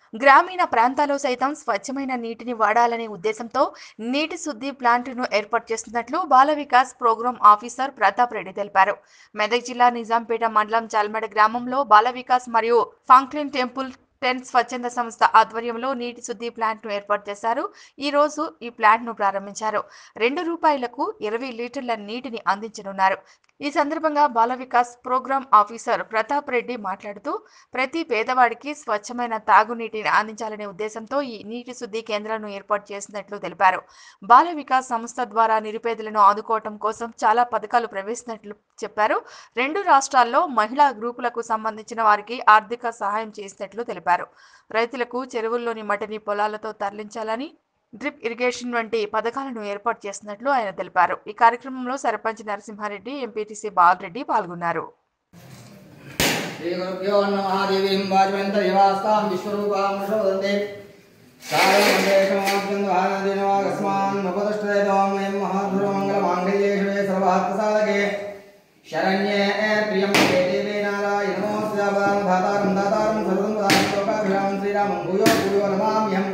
గ్రామీణ ప్రాంతాల్లో సైతం స్వచ్ఛమైన నీటిని వాడాలనే ఉద్దేశంతో నీటి శుద్ధి ప్లాంట్ను ఏర్పాటు చేస్తున్నట్లు బాల వికాస్ ప్రోగ్రాం ఆఫీసర్ ప్రతాప్ రెడ్డి తెలిపారు మెదక్ జిల్లా నిజాంపేట మండలం చల్మడ గ్రామంలో బాల వికాస్ మరియు ఫాంక్లిన్ టెంపుల్ టెన్ స్వచ్ఛంద సంస్థ ఆధ్వర్యంలో నీటి శుద్ధి ప్లాంట్ ను ఏర్పాటు చేశారు ఈ రోజు ఈ ప్లాంట్ ను ప్రారంభించారు రెండు రూపాయలకు ఇరవై లీటర్ల నీటిని అందించనున్నారు ఈ సందర్భంగా బాల వికాస్ ప్రోగ్రాం ఆఫీసర్ ప్రతాప్ రెడ్డి మాట్లాడుతూ ప్రతి పేదవాడికి స్వచ్ఛమైన తాగునీటిని అందించాలనే ఉద్దేశంతో ఈ నీటి శుద్ధి కేంద్రాలను ఏర్పాటు చేసినట్లు తెలిపారు బాల వికాస్ సంస్థ ద్వారా నిరుపేదలను ఆదుకోవటం కోసం చాలా పథకాలు ప్రవేశించినట్లు చెప్పారు రెండు రాష్ట్రాల్లో మహిళా గ్రూపులకు సంబంధించిన వారికి ఆర్థిక సహాయం చేసినట్లు తెలిపారు రైతులకు చెరువుల్లోని మట్టిని పొలాలతో తరలించాలని డ్రిప్ ఇరిగేషన్ వంటి పథకాలను ఏర్పాటు చేస్తున్నట్లు ఆయన తెలిపారు ఈ కార్యక్రమంలో సర్పంచ్ నరసింహారెడ్డి ఎంపీటీసీ బాలరెడ్డి పాల్గొన్నారు श्रीगुरुभ्यो नमः देवीं वाजवन्तर्यवास्तां विश्वरूपां वृषवदन्ते सारमन्देशमाद्यन्दवाहानदिनवागस्मान्मुपदष्टयतोमयं महाधुरमङ्गलमाङ्गल्ये शिवे सर्वार्थसाधके शरण्ये त्र्यम्बके देवे नारायण नमोऽस्यापदां धातारं दातारं सर्वं पदां लोकाभिरामं श्रीरामं भूयो भूयो नमाम्यहम्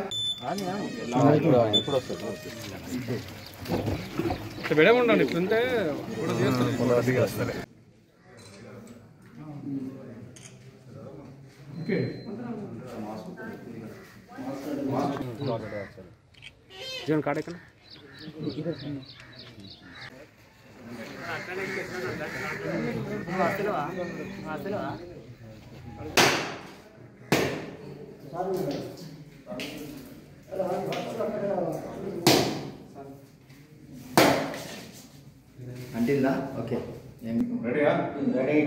విడమండి ఇట్లుంటే ఇప్పుడు చేస్తాను జీవన్ కాడ ఎక్కడ అంటిందా ఓకే రెడీగా రెడీ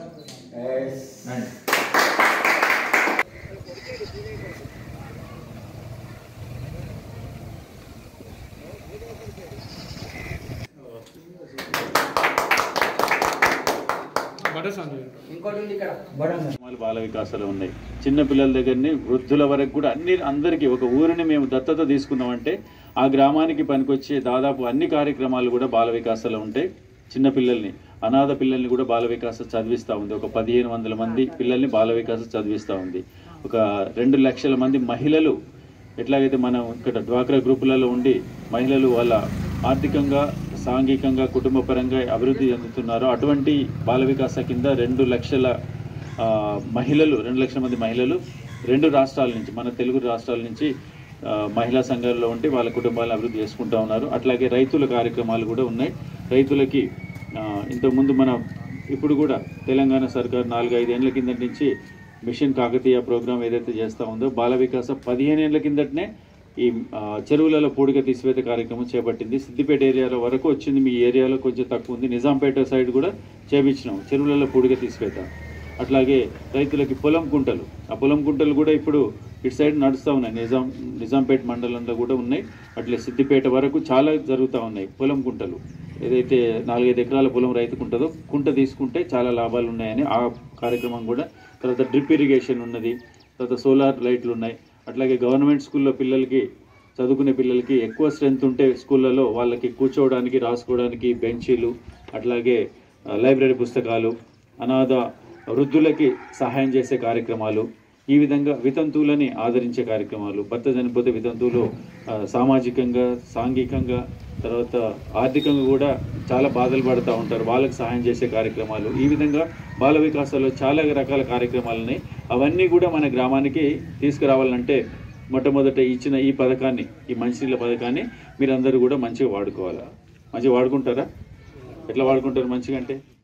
బటర్ సాంగ్ ఇంకోటి ఉంది ఇక్కడ బడంగా గ్రామాలు బాల వికాసాలు ఉన్నాయి చిన్న పిల్లల దగ్గరని వృద్ధుల వరకు కూడా అన్ని అందరికీ ఒక ఊరిని మేము దత్తత తీసుకున్నామంటే ఆ గ్రామానికి పనికొచ్చే దాదాపు అన్ని కార్యక్రమాలు కూడా బాల వికాసాలు ఉంటాయి చిన్న పిల్లల్ని అనాథ పిల్లల్ని కూడా బాల వికాస చదివిస్తూ ఉంది ఒక పదిహేను వందల మంది పిల్లల్ని బాల వికాస చదివిస్తూ ఉంది ఒక రెండు లక్షల మంది మహిళలు ఎట్లాగైతే మనం ఇక్కడ డ్వాక్రా గ్రూపులలో ఉండి మహిళలు వాళ్ళ ఆర్థికంగా సాంఘికంగా కుటుంబపరంగా అభివృద్ధి చెందుతున్నారో అటువంటి బాల వికాస కింద రెండు లక్షల ఆ, మహిళలు రెండు లక్షల మంది మహిళలు రెండు రాష్ట్రాల నుంచి మన తెలుగు రాష్ట్రాల నుంచి ఆ, మహిళా సంఘాల్లో ఉండి వాళ్ళ కుటుంబాలను అభివృద్ధి చేసుకుంటూ ఉన్నారు అట్లాగే రైతుల కార్యక్రమాలు కూడా ఉన్నాయి రైతులకి ఆ, ఇంతకుముందు మన ఇప్పుడు కూడా తెలంగాణ సర్కార్ నాలుగు ఐదేళ్ల కింద నుంచి మిషన్ కాకతీయ ప్రోగ్రాం ఏదైతే చేస్తూ ఉందో బాల వికాస పదిహేను ఏళ్ల కిందటనే ఈ ఆ, చెరువులలో పూడిక తీసివేత కార్యక్రమం చేపట్టింది సిద్దిపేట ఏరియాలో వరకు వచ్చింది మీ ఏరియాలో కొంచెం తక్కువ ఉంది నిజాంపేట సైడ్ కూడా చేపించినాం చెరువులలో పూడిక తీసివేత అట్లాగే రైతులకి పొలం కుంటలు ఆ పొలం కుంటలు కూడా ఇప్పుడు ఇటు సైడ్ నడుస్తూ ఉన్నాయి నిజాం నిజాంపేట మండలంలో కూడా ఉన్నాయి అట్లే సిద్దిపేట వరకు చాలా జరుగుతూ ఉన్నాయి పొలం కుంటలు ఏదైతే నాలుగైదు ఎకరాల పొలం రైతుకు ఉంటుందో కుంట తీసుకుంటే చాలా లాభాలు ఉన్నాయని ఆ కార్యక్రమం కూడా తర్వాత డ్రిప్ ఇరిగేషన్ ఉన్నది తర్వాత సోలార్ లైట్లు ఉన్నాయి అట్లాగే గవర్నమెంట్ స్కూల్లో పిల్లలకి చదువుకునే పిల్లలకి ఎక్కువ స్ట్రెంత్ ఉంటే స్కూళ్ళలో వాళ్ళకి కూర్చోవడానికి రాసుకోవడానికి బెంచీలు అట్లాగే ఆ, లైబ్రరీ పుస్తకాలు అనాథ వృద్ధులకి సహాయం చేసే కార్యక్రమాలు ఈ విధంగా వితంతువులని ఆదరించే కార్యక్రమాలు భర్త చనిపోతే వితంతువులు ఆ, సామాజికంగా సాంఘికంగా తర్వాత ఆర్థికంగా కూడా చాలా బాధలు పడుతూ ఉంటారు వాళ్ళకి సహాయం చేసే కార్యక్రమాలు ఈ విధంగా బాల వికాసాల్లో చాలా రకాల కార్యక్రమాలు ఉన్నాయి అవన్నీ కూడా మన గ్రామానికి తీసుకురావాలంటే మొట్టమొదట ఇచ్చిన ఈ పథకాన్ని ఈ మంచినీళ్ళ పథకాన్ని మీరందరూ కూడా మంచిగా వాడుకోవాలి మంచిగా వాడుకుంటారా ఎట్లా వాడుకుంటారు మంచిగా అంటే